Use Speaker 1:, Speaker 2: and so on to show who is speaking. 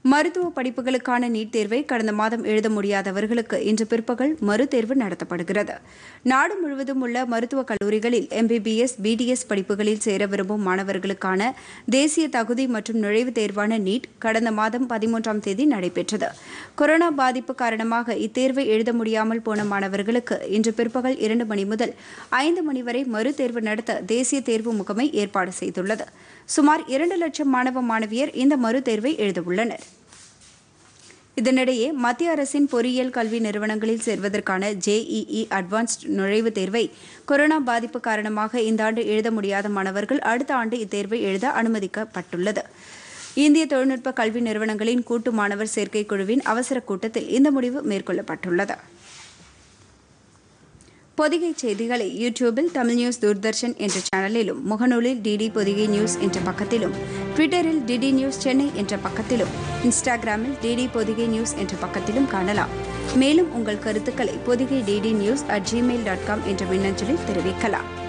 Speaker 1: மருத்துவ படிப்புகளுக்கான நீட் தேர்வை கடந்த மாதம் எழுத முடியாதவர்களுக்கு இன்று பிற்பகல் மறுதேர்வு நடத்தப்படுகிறது நாடு முழுவதும் உள்ள மருத்துவக் கல்லூரிகளில் எம்பிபிஎஸ் பிடிஎஸ் படிப்புகளில் சேர விரும்பும் மாணவர்களுக்கான தேசிய தகுதி மற்றும் நுழைவுத் தேர்வான நீட் கடந்த மாதம் பதிமூன்றாம் தேதி நடைபெற்றது கொரோனா பாதிப்பு காரணமாக இத்தேர்வை எழுத முடியாமல் போன மாணவர்களுக்கு இன்று பிற்பகல் இரண்டு மணி முதல் ஐந்து மணி வரை மறுதேர்வு நடத்த தேசிய தேர்வு முகமை ஏற்பாடு செய்துள்ளது சுமார் இரண்டு லட்சம் மாணவ மாணவியர் இந்த மறுதேர்வை எழுதவுள்ளனர் இதனிடையே மத்திய அரசின் பொறியியல் கல்வி நிறுவனங்களில் சேர்வதற்கான ஜேஇஇ அட்வான்ஸ்ட் நுழைவுத் தேர்வை கொரோனா பாதிப்பு காரணமாக இந்த ஆண்டு எழுத முடியாத மாணவர்கள் அடுத்த ஆண்டு இத்தேர்வை எழுத அனுமதிக்கப்பட்டுள்ளது இந்திய தொழில்நுட்ப கல்வி நிறுவனங்களின் கூட்டு மாணவர் சேர்க்கை குழுவின் அவசர கூட்டத்தில் இந்த முடிவு மேற்கொள்ளப்பட்டுள்ளது பொதிகை செய்திகளை யூடியூபில் தமிழ் நியூஸ் தூர்தர்ஷன் என்ற சேனலிலும் முகநூலில் டிடி பொதிகை நியூஸ் என்ற பக்கத்திலும் ட்விட்டரில் டிடி நியூஸ் சென்னை என்ற பக்கத்திலும் இன்ஸ்டாகிராமில் டிடி பொதிகை நியூஸ் என்ற பக்கத்திலும் காணலாம் மேலும் உங்கள் கருத்துக்களை Podhigai DD news at Gmail dot com என்ற மின்னஞ்சலில் தெரிவிக்கலாம்